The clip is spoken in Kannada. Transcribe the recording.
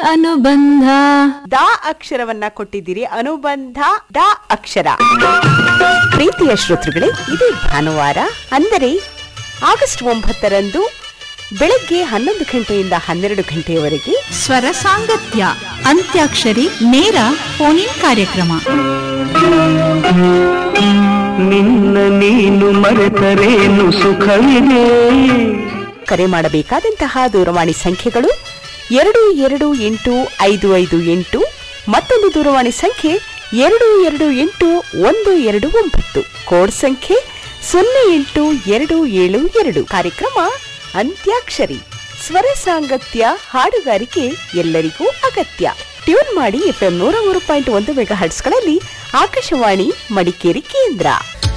ಅನುಬಂಧ ದ ಅಕ್ಷರವನ್ನ ಕೊಟ್ಟಿದ್ದೀರಿ ಅನುಬಂಧ ದ ಅಕ್ಷರ ಪ್ರೀತಿಯ ಶ್ರೋತೃಗಳೇ ಇದೇ ಭಾನುವಾರ ಅಂದರೆ ಆಗಸ್ಟ್ ಒಂಬತ್ತರಂದು ಬೆಳಗ್ಗೆ ಹನ್ನೊಂದು ಗಂಟೆಯಿಂದ ಹನ್ನೆರಡು ಗಂಟೆಯವರೆಗೆ ಸ್ವರ ಸಾಂಗತ್ಯ ಅಂತ್ಯಾಕ್ಷರಿ ನೇರ ಫೋನಿನ್ ಕಾರ್ಯಕ್ರಮ ನಿನ್ನ ನೀನು ಮರೆತರೇನು ಸುಖವಿದೆ ಕರೆ ಮಾಡಬೇಕಾದಂತಹ ದೂರವಾಣಿ ಸಂಖ್ಯೆಗಳು ಎರಡು ಎರಡು ಎಂಟು ಐದು ಐದು ಎಂಟು ಮತ್ತೊಂದು ದೂರವಾಣಿ ಸಂಖ್ಯೆ ಎರಡು ಎರಡು ಎಂಟು ಒಂದು ಎರಡು ಒಂಬತ್ತು ಕೋಡ್ ಸಂಖ್ಯೆ ಸೊನ್ನೆ ಎಂಟು ಎರಡು ಏಳು ಎರಡು ಕಾರ್ಯಕ್ರಮ ಅಂತ್ಯಾಕ್ಷರಿ ಸ್ವರ ಸಾಂಗತ್ಯ ಹಾಡುಗಾರಿಕೆ ಎಲ್ಲರಿಗೂ ಅಗತ್ಯ ಟ್ಯೂನ್ ಮಾಡಿ ಎಫ್ಎಂ ನೂರ ಮೂರು ಪಾಯಿಂಟ್ ಒಂದು ಮೆಗಾ ಹರ್ಟ್ಸ್ಗಳಲ್ಲಿ ಆಕಾಶವಾಣಿ ಮಡಿಕೇರಿ ಕೇಂದ್ರ